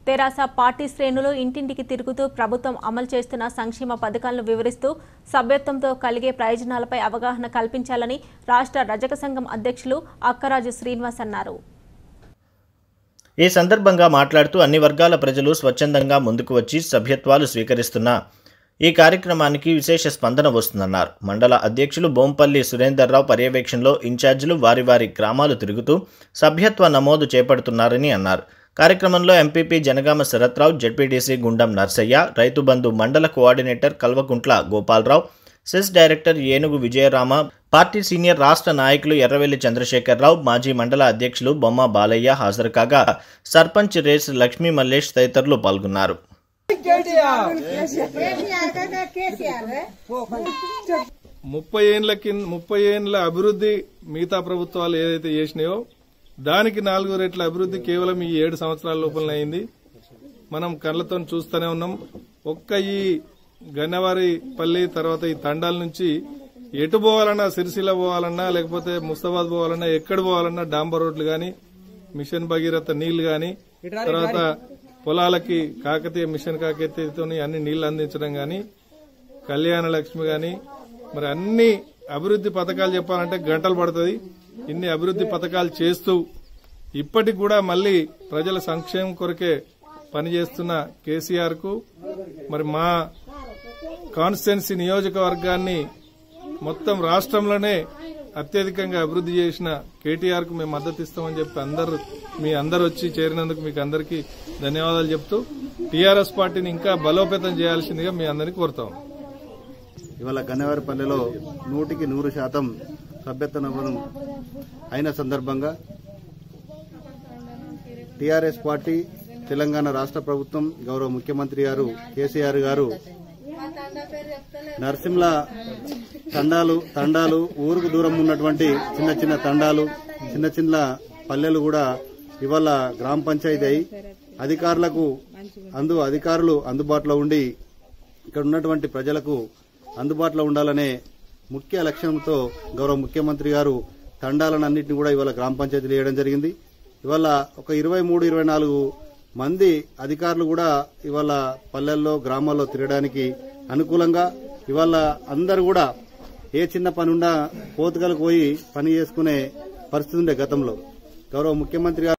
తెరాస party శ్రేణులు ఇంటింటికి తిరుగుతూ ప్రభుత్వం అమలు చేస్తున్న సంక్షేమ పథకాలను వివరిస్తూ సభ్యత్వంతో కలిగే ప్రయోజనాలపై అవగాహన కల్పించాలని రాష్ట్ర రజక సంఘం అధ్యక్షులు అక్కరాజు శ్రీనివాస్ అన్నారు ఈ సందర్భంగా మాట్లాడుతూ అన్ని వర్గాల ప్రజలు స్వచ్ఛందంగా ముందుకు వచ్చి సభ్యత్వాలు స్వీకరిస్తున్న ఈ కార్యక్రమానికి విశేష స్పందన వస్తుందన్నారు మండల అధ్యక్షులు బోంపల్లి సురేందర్రావు పర్యవేక్షణలో ఇన్ఛార్జీలు వారి వారి గ్రామాలు తిరుగుతూ సభ్యత్వ నమోదు చేపడుతున్నారని అన్నారు కార్యక్రమంలో ఎంపీపీ జనగామ శరత్రావు జడ్పీటీసీ గుండం నర్సయ్య రైతు బంధు మండల coordinator Kalvakuntla Gopalarao cess director Enugu Vijayarama party senior రాష్ట్ర నాయకులు ఎర్రవెల్లి చంద్రశేఖరరావు మాజీ మండల అధ్యక్షులు బొమ్మ బాలయ్య హాజరు కాగా సర్పంచ్ రేస్ లక్ష్మీ మల్లేష్ తదితరులు పాల్గొన్నారు ముప్పై ఏండ్ల కింద ముప్పై ఏండ్ల అభివృద్ధి మిగతా ప్రభుత్వాలు ఏదైతే చేసినాయో దానికి నాలుగు రెట్ల అభివృద్ధి కేవలం ఈ ఏడు సంవత్సరాల లోపలనే అయింది మనం కళ్ళతో చూస్తూనే ఉన్నాం ఒక్క ఈ గన్నవారి పల్లి తర్వాత ఈ తండాల నుంచి ఎటు పోవాలన్నా సిరిసిల్ల పోవాలన్నా లేకపోతే ముస్తాబాద్ పోవాలన్నా ఎక్కడ పోవాలన్నా డాంబర్ రోడ్లు గాని మిషన్ భగీరథ నీళ్లు గాని తర్వాత పొలాలకి కాకతీయ మిషన్ కాకతీయతో అన్ని నీళ్లు అందించడం గాని కళ్యాణ లక్ష్మి గాని మరి అన్ని అభివృద్ధి పథకాలు చెప్పాలంటే గంటలు పడుతుంది ఇన్ని అభివృద్ధి పథకాలు చేస్తూ ఇప్పటికి కూడా మళ్ళీ ప్రజల సంక్షేమం కొరకే పనిచేస్తున్న కేసీఆర్ కు మరి మా కాన్స్టిట్యున్సీ నియోజకవర్గాన్ని మొత్తం రాష్ట్రంలోనే అత్యధికంగా అభివృద్ధి చేసిన కేటీఆర్ కు మేము మద్దతు ఇస్తామని చెప్పి అందరు మీ అందరు వచ్చి చేరినందుకు మీకు అందరికీ ధన్యవాదాలు చెప్తూ టీఆర్ఎస్ పార్టీని ఇంకా బలోపేతం చేయాల్సిందిగా మీ అందరినీ కోరుతాం ఇవాళ గన్నవారిపల్లెలో నూటికి నూరు శాతం సభ్యత్వ నమోదు అయిన సందర్భంగా టీఆర్ఎస్ పార్టీ తెలంగాణ రాష్ట్ర ప్రభుత్వం గౌరవ ముఖ్యమంత్రి గారు కేసీఆర్ గారు నరసింహ తండాలు తండాలు ఊరుకు దూరం ఉన్నటువంటి చిన్న చిన్న తండాలు చిన్న చిన్న పల్లెలు కూడా ఇవాళ గ్రామ పంచాయతీ అయి అధికారులకు అందు అధికారులు అందుబాటులో ఉండి ఇక్కడ ఉన్నటువంటి ప్రజలకు అందుబాటులో ఉండాలనే ముఖ్య లక్ష్యంతో గౌరవ ముఖ్యమంత్రి గారు తండాలన్నింటినీ కూడా ఇవాళ గ్రామ పంచాయతీలు వేయడం జరిగింది ఇవాళ ఒక ఇరవై మూడు ఇరవై నాలుగు మంది అధికారులు కూడా ఇవాళ పల్లెల్లో గ్రామాల్లో తిరగడానికి అనుకూలంగా ఇవాళ అందరు కూడా ఏ చిన్న పని ఉన్నా పోతుగలకు పోయి పని చేసుకునే పరిస్థితి ఉండే గతంలో గౌరవ ముఖ్యమంత్రి గారు